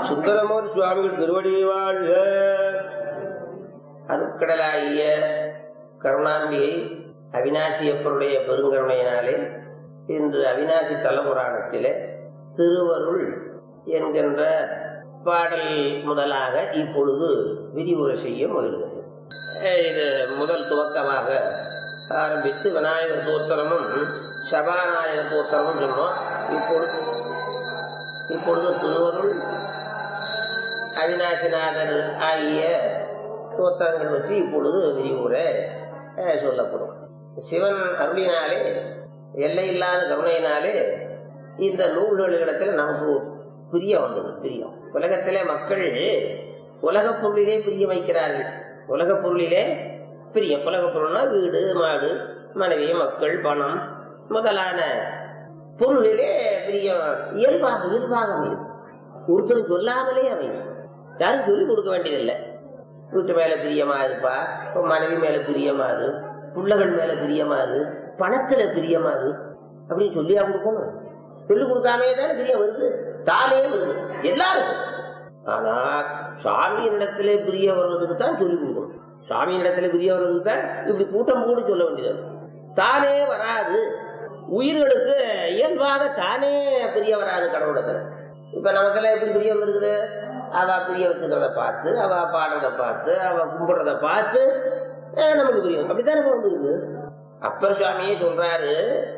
சுந்தரமூர் சுவாமிகள் திருவடி வாழ்க அருட்கடலாகிய கருணாம்பிகை அவினாசியப்பருடைய பெருங்கருணையினாலே இன்று அவினாசி தலபுராணத்திலே திருவருள் என்கின்ற பாடல் முதலாக இப்பொழுது விரிவுரை செய்ய முயல்கிறது இது முதல் துவக்கமாக ஆரம்பித்து விநாயகர் தோத்திரமும் சபாநாயகர் தோத்திரமும் சொன்னோம் இப்பொழுது இப்பொழுது திருவருள் அவிநாசிநாதர் ஆகிய தோத்திரங்கள் பற்றி இப்பொழுது விரிவுரை அஹ், சொல்லப்படும் சிவன் அருளினாலே எல்லையில்லாத கருணையினாலே இந்த நூல்களிடத்தில் நமக்கு பிரியம் வந்தது பிரியம் உலகத்திலே மக்கள் உலகப் பொருளிலே பிரியம் வைக்கிறார்கள் உலகப் பொருளிலே பிரியம் உலகப் பொருள்னா வீடு மாடு மனைவி மக்கள் பணம் முதலான பொருளிலே பிரியம் இயல்பாக இயல்பாக அமையும் ஒருத்தர் சொல்லாமலே அமையும் யாரும் சொல்லிக் கொடுக்க வேண்டியதில்லை வீட்டு மேல பிரியமா இருப்பா உன் மனைவி மேல பிரியமா இரு பிள்ளைகள் மேல பிரியமா இரு பணத்துல பிரியமா இரு அப்படின்னு சொல்லியா கொடுக்கணும் சொல்லிக் கொடுக்காமே தானே பிரியம் வருது தானே வருது எல்லாரும் ஆனா சாமியினிடத்திலே பிரிய வர்றதுக்கு தான் சொல்லிக் கொடுக்கணும் சாமியினிடத்திலே பிரிய வர்றதுக்கு தான் இப்படி கூட்டம் கூட சொல்ல வேண்டியது தானே வராது உயிர்களுக்கு இயல்பாக தானே பிரிய வராது கடவுளத்துல இப்ப நமக்கெல்லாம் எப்படி பிரியம் இருக்குது அவ பிரிய வச்சுக்கிறத பார்த்து அவ பாடுறத பார்த்து அவ கும்பிடுறத பார்த்து அஹ், நமக்கு பிரியம் அப்படித்தானே வந்துருக்கு அப்பர் சுவாமியே சொல்றாரு